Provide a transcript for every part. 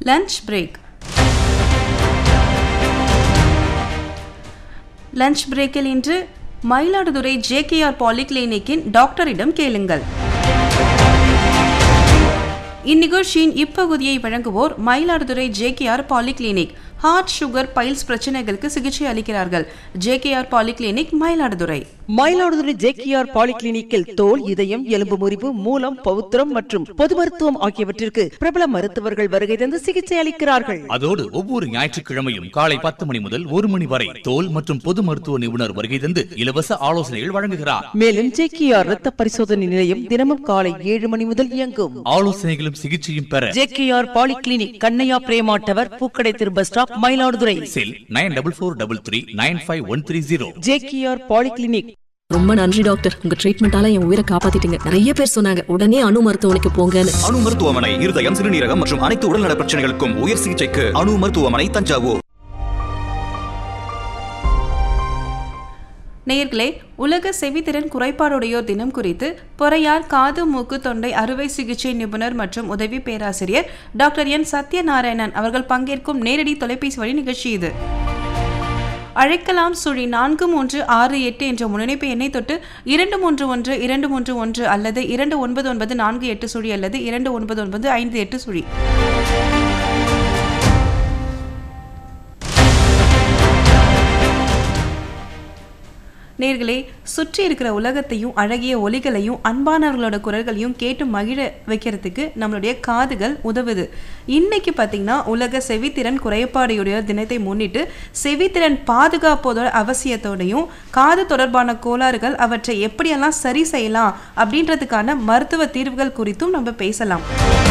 lunch break lunch பிரேக்கில் இன்று Mayiladuthurai JKR பாலிகிளினிக்கின் டாக்டரிடம் கேளுங்கள் இந்நிகழ்ச்சியின் இப்பகுதியை வழங்குவோர் Mayiladuthurai JKR polyclinic heart sugar piles பிரச்சனைகளுக்கு சிகிச்சை அளிக்கிறார்கள் JKR polyclinic Mayiladuthurai Mayiladuthurai JKR பாலிகிளினிக்கில் தோல் இதயம் எலும்பு முறிவு மூலம் பௌத்திரம் மற்றும் பொது மருத்துவம் ஆகியவற்றிற்கு பிரபல மருத்துவர்கள் வருகை தந்து சிகிச்சை அளிக்கிறார்கள் அதோடு ஒவ்வொரு ஞாயிற்றுக்கிழமையும் காலை பத்து மணி முதல் ஒரு மணி வரை தோல் மற்றும் பொது மருத்துவ நிபுணர் வருகை தந்து இலவச ஆலோசனைகள் வழங்குகிறார் மேலும் ஜேகேஆர் ரத்த பரிசோதனை நிலையம் தினமும் காலை ஏழு மணி முதல் இயங்கும் ஆலோசனைகளும் சிகிச்சையும் பெற ஜேகேஆர் பாலிகிளினிக் கண்ணையா பிரேமாட்டவர் பூக்கடை திரு bus stop Mayiladuthurai cell nine double four double three nine five one three zero JKR polyclinic ரொம்ப நன்றி டாக்டர் உங்க ட்ரீட்மெண்டால என் உயிரை காப்பாத்திட்டீங்க நிறைய பேர் சொன்னாங்க உடனே அணு மருத்துவமனைக்கு போங்கன்னு அணு மருத்துவமனை இருதயம் சிறுநீரகம் மற்றும் அனைத்து உடல்நல பிரச்சனைகளுக்கும் உயர் சிகிச்சைக்கு அணு மருத்துவமனை தஞ்சாவூர் நேயர்களே உலக செவித்திறன் குறைபாடுடையோர் தினம் குறித்து பொறையார் காது மூக்கு தொண்டை அறுவை சிகிச்சை நிபுணர் மற்றும் உதவி பேராசிரியர் டாக்டர் என் சத்யநாராயணன் அவர்கள் பங்கேற்கும் நேரடி தொலைபேசி வழி நிகழ்ச்சி இது அழைக்கலாம் சுழி நான்கு மூன்று ஆறு எட்டு என்ற முன்னிணைப்பு எண்ணை தொட்டு இரண்டு மூன்று ஒன்று இரண்டு மூன்று ஒன்று அல்லது இரண்டு ஒன்பது ஒன்பது நான்கு எட்டு சுழி அல்லது இரண்டு ஒன்பது ஒன்பது ஐந்து எட்டு சுழி நேர்களே சுற்றி இருக்கிற உலகத்தையும் அழகிய ஒலிகளையும் அன்பானவர்களோட குரல்களையும் கேட்டு மகிழ வைக்கிறதுக்கு நம்மளுடைய காதுகள் உதவுது இன்னைக்கு பார்த்தீங்கன்னா உலக செவித்திறன் குறைபாடையுடைய தினத்தை முன்னிட்டு செவித்திறன் பாதுகாப்பதோட அவசியத்தோடையும் காது தொடர்பான கோளாறுகள் அவற்றை எப்படியெல்லாம் சரி செய்யலாம் அப்படின்றதுக்கான மருத்துவ தீர்வுகள் குறித்தும் நம்ம பேசலாம்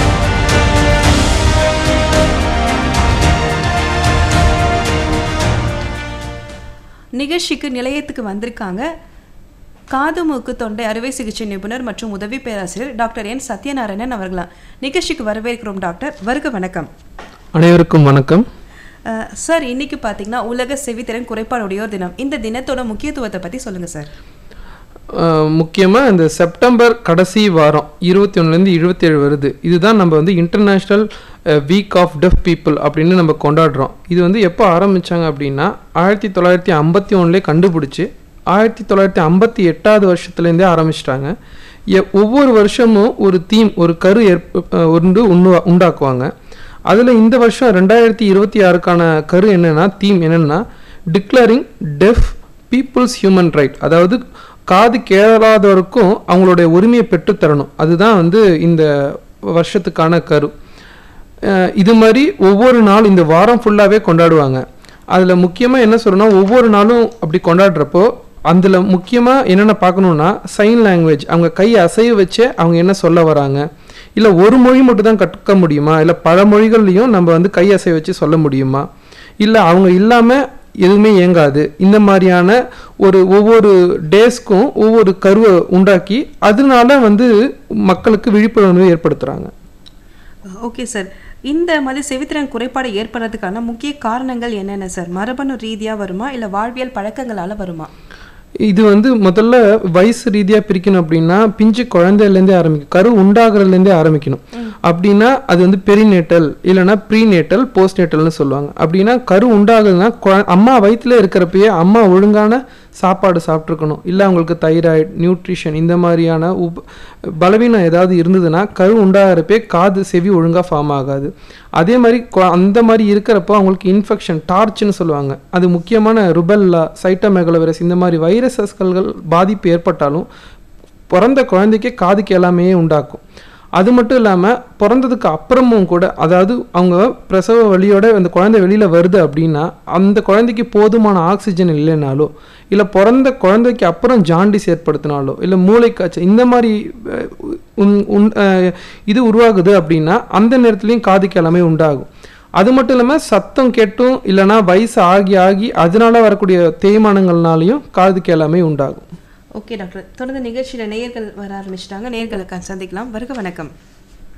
நிகழ்ச்சிக்கு நிலையத்துக்கு வந்திருக்காங்க காது மூக்கு தொண்டை அறுவை சிகிச்சை நிபுணர் மற்றும் உதவி பேராசிரியர் டாக்டர் என் சத்யநாராயணன் அவர்களாம் நிகழ்ச்சிக்கு வரவேற்கிறோம் டாக்டர் வருக வணக்கம் அனைவருக்கும் வணக்கம் அஹ், சார் இன்னைக்கு பார்த்தீங்கன்னா உலக செவித்திறன் குறைபாடுடையோர் தினம் இந்த தினத்தோட முக்கியத்துவத்தை பற்றி சொல்லுங்கள் சார் முக்கியமாக இந்த செப்டம்பர் கடைசி வாரம் இருபத்தி ஒன்றுலேருந்து இருபத்தேழு வருது இதுதான் நம்ம வந்து international week of deaf people அப்படின்னு நம்ம கொண்டாடுறோம் இது வந்து எப்போ ஆரம்பித்தாங்க அப்படின்னா ஆயிரத்தி தொள்ளாயிரத்தி ஐம்பத்தி ஒன்றுலேயே கண்டுபிடிச்சி ஆயிரத்தி தொள்ளாயிரத்தி ஐம்பத்தி எட்டாவது வருஷத்துலேருந்தே ஆரம்பிச்சிட்டாங்க எ- ஒவ்வொரு வருஷமும் ஒரு தீம் ஒரு கரு ஏற்ப அஹ், ஒன்று உண்டு உண்டாக்குவாங்க அதில் இந்த வருஷம் ரெண்டாயிரத்தி இருபத்தி ஆறுக்கான கரு என்னென்னா தீம் என்னென்னா declaring deaf people's human right அதாவது காது கேளாதவருக்கும் அவங்களுடைய உரிமையை பெற்றுத்தரணும் அதுதான் வந்து இந்த வருஷத்துக்கான கரு அஹ் இது மாதிரி ஒவ்வொரு நாள் இந்த வாரம் ஃபுல்லாகவே கொண்டாடுவாங்க அதில் முக்கியமாக என்ன சொல்லணும்னா ஒவ்வொரு நாளும் அப்படி கொண்டாடுறப்போ அதில் முக்கியமாக என்னென்ன பார்க்கணுன்னா சைன் லாங்குவேஜ் அவங்க கை அசைய வச்சே அவங்க என்ன சொல்ல வராங்க இல்லை ஒரு மொழி மட்டும் தான் கற்றுக்க முடியுமா இல்லை பல மொழிகள்லையும் நம்ம வந்து கை அசைய வச்சு சொல்ல முடியுமா இல்லை அவங்க இல்லாமல் எதுவுமே இயங்காது இந்த மாதிரியான ஒரு ஒவ்வொரு டேஸ்க்கும் ஒவ்வொரு கருவை உண்டாக்கி அதனால வந்து மக்களுக்கு விழிப்புணர்வு ஏற்படுத்துகிறாங்க ஓகே சார் இந்த மாதிரி செவித்திறன் குறைபாடு ஏற்படுறதுக்கான முக்கிய காரணங்கள் என்னென்ன சார் மரபணு ரீதியாக வருமா இல்லை வாழ்வியல் பழக்கங்களால் வருமா இது வந்து முதல்ல வயசு ரீதியாக பிரிக்கணும் அப்படின்னா பிஞ்சு குழந்தையிலேருந்தே ஆரம்பிக்கும் கரு உண்டாகிறதுலேருந்தே ஆரம்பிக்கணும் அப்படின்னா அது வந்து பெரிநேட்டல் இல்லைன்னா ப்ரீநேட்டல் போஸ்ட்நேட்டல்னு சொல்லுவாங்க அப்படின்னா கரு உண்டாகுதுன்னா குழ- அம்மா வயிற்றுல இருக்கிறப்பயே அம்மா ஒழுங்கான சாப்பாடு சாப்பிட்ருக்கணும் இல்லை அவங்களுக்கு தைராய்டு நியூட்ரிஷன் இந்த மாதிரியான உப் பலவீனம் ஏதாவது இருந்ததுன்னா கரு உண்டாகிறப்பே காது செவி ஒழுங்காக ஃபார்ம் ஆகாது அதே மாதிரி கொ- அந்த மாதிரி இருக்கிறப்போ அவங்களுக்கு இன்ஃபெக்ஷன் டார்ச்னு சொல்லுவாங்க அது முக்கியமான ருபெல்லா சைட்டோமெகலோவைரஸ் இந்த மாதிரி வைரஸஸ்கள் பாதிப்பு ஏற்பட்டாலும் பிறந்த குழந்தைக்கே காது கேளாமையே உண்டாக்கும் அது மட்டும் இல்லாமல் பிறந்ததுக்கு அப்புறமும் கூட அதாவது அவங்க பிரசவ வலியோட அந்த குழந்தை வெளியில் வருது அப்படின்னா அந்த குழந்தைக்கு போதுமான ஆக்சிஜன் இல்லைனாலோ இல்லை பிறந்த குழந்தைக்கு அப்புறம் ஜாண்டிஸ் ஏற்படுத்தினாலோ இல்லை மூளைக்காய்ச்சல் இந்த மாதிரி அஹ், உன்- உன்- அஹ், இது உருவாகுது அப்படின்னா அந்த நேரத்துலையும் காது கிழமை உண்டாகும் அது மட்டும் இல்லாமல் சத்தம் கேட்டும் இல்லைன்னா வயசு ஆகி ஆகி அதனால வரக்கூடிய தேய்மானங்கள்னாலையும் காது கேளாமை உண்டாகும் ஓகே டாக்டர் தொடர்ந்து நிகழ்ச்சியில் நேயர்கள் வர ஆரம்பிச்சிட்டாங்க நேயர்களுக்கு சந்திக்கலாம் வருக வணக்கம்